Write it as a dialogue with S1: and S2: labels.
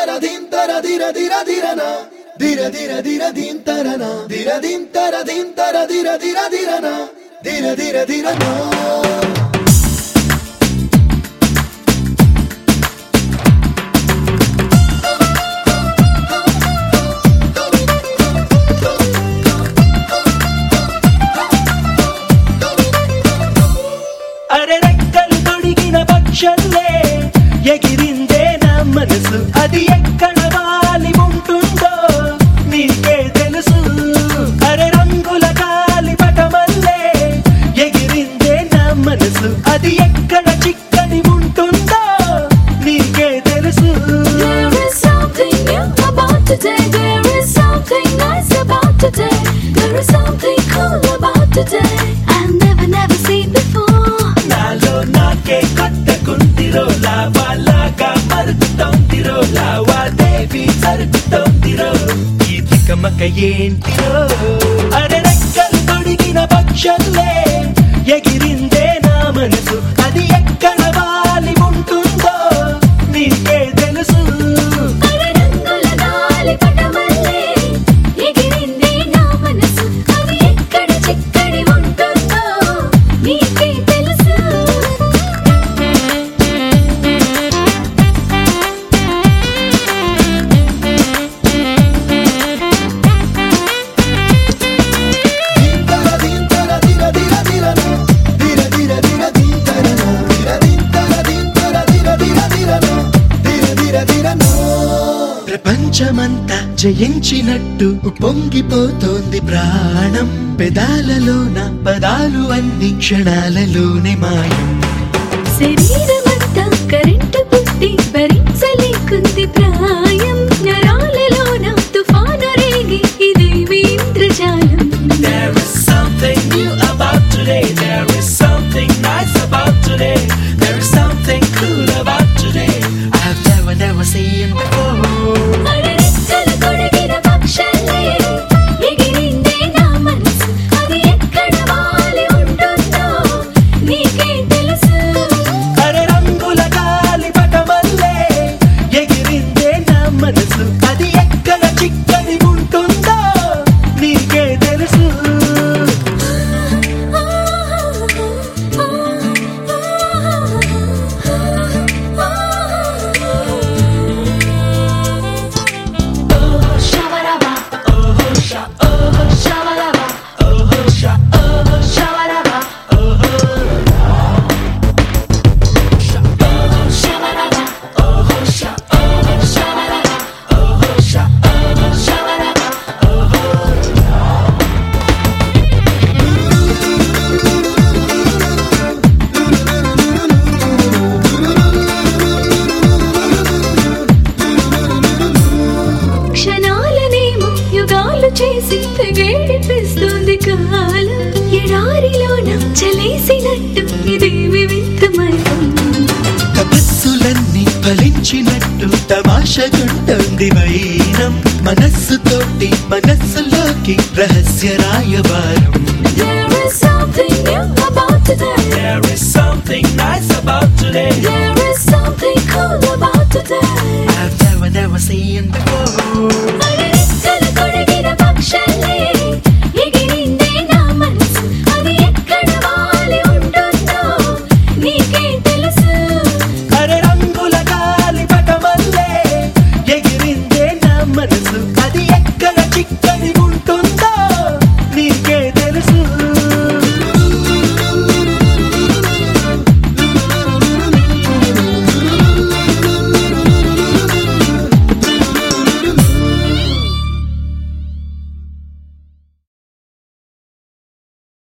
S1: దింతర దింతర దిర దిర దిరన దిర దిర దిర దింతరన దిర దింతర దింతర దిర దిర దిరన దిర దిర దిరన
S2: అరె రెక్కలు తొడిగిన పక్షల్లే ఎగిరిందే నా మనసు అది ఎక్కడ వాలి ఉంటుందో నీకే తెలుసు అరె రంగుల గాలి పటమల్లే ఎగిరిందే నా మనసు అది ఎక్కడ చిక్కని ఉంటుందో నీకే తెలుసు
S3: There is something new about today. There is something nice about today. There is something cool about today. I've never, never seen before.
S2: నాలో నాకే కొట్టకుందిరో లావాలాగా మరుగుతోందిరో లావాదేవి జరుగుతోందిరో ఈ తికమక ఏంటిరో అరె రెక్కలు తొడిగిన పక్షల్లే ఎగిరిందే నా మనసు అది ఎక్కడ వాలి ఉంటుందో నీకే తెలుసు
S3: అరరంగుల గాలి పటమల్లే ఎగిరింది నా మనసు. అది ఎక్కడ చిక్కడి ఉంటుందో నీకే తెలుసు
S1: దింతర దింతర దిర దిర దిరన దిర దిర దిర దింతరన దిర దింతర దింతర దిర దిర దిరన దిర దిర దిరన
S2: ప్రపంచమంతా జయించినట్టు పొంగిపోతోంది ప్రాణం పెదాలలోన పదాలు అన్ని క్షణాలలోనే మాయం
S3: శరీరమంతా కరెంటు పుట్టి భరించలేకుంది ప్రాయం నరాలలోన తుఫాను రేగి ఇదేమి ఇంద్రజాలం
S2: There is something new about today. There is something nice about today. There is something cool about today. I've never, never seen before.
S3: అడరెక్కలు కొడిగిన పక్షాలే ఎగిరిందే నా మనసు అది ఎక్కడ వాలి ఉంటుందో నీకే తెలుసు
S2: అరే రంగుల గాలి పటమల్లే ఎగిరిందే నా మనసు అది ఎక్కడ చిక్కని ఉంటుందో నీకే తెలుసు
S3: Shabaraba,
S2: Oh, sha,
S3: shabaraba,
S2: oh, sha, oh,
S3: shabaraba, shabaraba,
S2: oh, sha,
S3: shabaraba,
S2: oh, sha,
S3: shabaraba. క్షణాలనేమో యుగాలు చేసి తెగేడిపిస్తుంది కాలం ఎడారిలోన చలేసినట్టు ఇదేమి వింతమయం
S2: తపస్సులన్నీ ఫలించినట్టు తమాషగుంటుంది వైరం మనస్సుతోటి మనస్సులోకి రహస్య రాయబారం
S3: There is something new about today.
S2: There is something nice about today.
S3: There is something cool about today.
S2: I've never, never seen before.